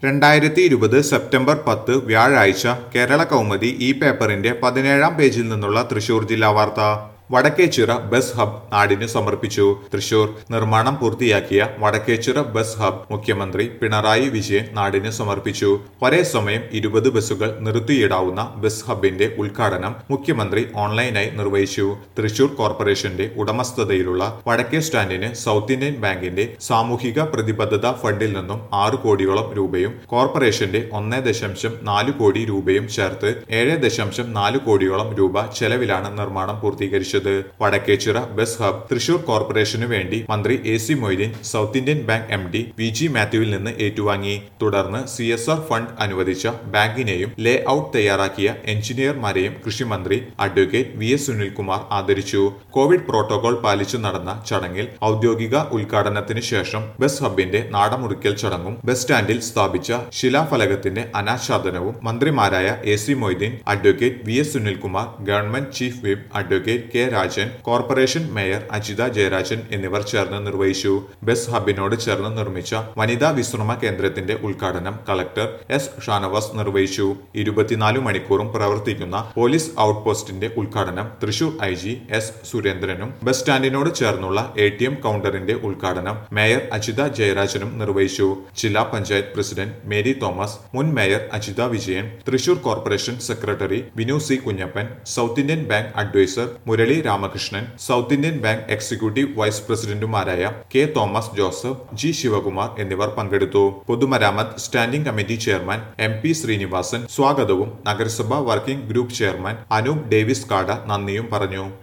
രണ്ടായിരത്തി ഇരുപത് സെപ്റ്റംബർ പത്ത് വ്യാഴാഴ്ച കേരള കൗമുദി ഈ പേപ്പറിന്റെ പതിനേഴാം പേജിൽ നിന്നുള്ള തൃശൂർ ജില്ലാ വാർത്ത വടക്കേച്ചിറ ബസ് ഹബ് നാടിന് സമർപ്പിച്ചു തൃശൂർ നിർമ്മാണം പൂർത്തിയാക്കിയ വടക്കേച്ചിറ ബസ് ഹബ് മുഖ്യമന്ത്രി പിണറായി വിജയൻ നാടിന് സമർപ്പിച്ചു ഒരേ സമയം ഇരുപത് ബസ്സുകൾ നിർത്തിയിടാവുന്ന ബസ് ഹബിന്റെ ഉദ്ഘാടനം മുഖ്യമന്ത്രി ഓൺലൈനായി നിർവഹിച്ചു തൃശൂർ കോർപ്പറേഷന്റെ ഉടമസ്ഥതയിലുള്ള വടക്കേ സ്റ്റാൻഡിന് സൗത്ത് ഇന്ത്യൻ ബാങ്കിന്റെ സാമൂഹിക പ്രതിബദ്ധത ഫണ്ടിൽ നിന്നും ആറ് കോടിയോളം രൂപയും കോർപ്പറേഷന്റെ ഒന്ന് ദശാംശം നാല് കോടി രൂപയും ചേർത്ത് ഏഴ് ദശാംശം നാല് കോടിയോളം രൂപ ചെലവിലാണ് നിർമ്മാണം പൂർത്തീകരിച്ചത് വടക്കേച്ചിറ ബസ് ഹബ് തൃശൂർ കോർപ്പറേഷനു വേണ്ടി മന്ത്രി A C Moideen South Indian Bank M D V G മാത്യുവിൽ നിന്ന് ഏറ്റുവാങ്ങി തുടർന്ന് സി എസ് ആർ ഫണ്ട് അനുവദിച്ച ബാങ്കിനെയും ലേ ഔട്ട് തയ്യാറാക്കിയ എഞ്ചിനീയർമാരെയും കൃഷിമന്ത്രി അഡ്വക്കേറ്റ് വി എസ് സുനിൽകുമാർ ആദരിച്ചു കോവിഡ് പ്രോട്ടോകോൾ പാലിച്ചു നടന്ന ചടങ്ങിൽ ഔദ്യോഗിക ഉദ്ഘാടനത്തിന് ശേഷം ബസ് ഹബിന്റെ നാടമുറിക്കൽ ചടങ്ങും ബസ് സ്റ്റാൻഡിൽ സ്ഥാപിച്ച ശിലാഫലകത്തിന്റെ അനാച്ഛാദനവും മന്ത്രിമാരായ A C Moideen advocate V S Sunilkumar government chief whip advocate K Rajan corporation mayor Ajitha Jayarajan എന്നിവർ ചേർന്ന് നിർവഹിച്ചു ബസ് ഹബിനോട് ചേർന്ന് നിർമ്മിച്ച വനിതാ വിശ്രമ കേന്ദ്രത്തിന്റെ ഉദ്ഘാടനം കളക്ടർ എസ് ഷാനവാസ് നിർവഹിച്ചു ഇരുപത്തിനാല് മണിക്കൂറും പ്രവർത്തിക്കുന്ന പോലീസ് ഔട്ട് പോസ്റ്റിന്റെ ഉദ്ഘാടനം തൃശൂർ ഐ ജി എസ് സുരേന്ദ്രനും ബസ് സ്റ്റാൻഡിനോട് ചേർന്നുള്ള എ ടി എം കൗണ്ടറിന്റെ ഉദ്ഘാടനം മേയർ അജിത ജയരാജനും നിർവഹിച്ചു ജില്ലാ പഞ്ചായത്ത് പ്രസിഡന്റ് മേരി തോമസ് മുൻ mayor Ajitha Vijayan Thrissur corporation secretary Vinu C Kunjappan South Indian Bank adviser Murali Ramakrishnan South Indian Bank executive vice പ്രസിഡന്റുമാരായ K Thomas Joseph G Sivakumar എന്നിവർ പങ്കെടുത്തു പൊതുമരാമത്ത് standing committee chairman M P Sreenivasan സ്വാഗതവും നഗരസഭ working group chairman Anoop Davis Kada നന്ദിയും പറഞ്ഞു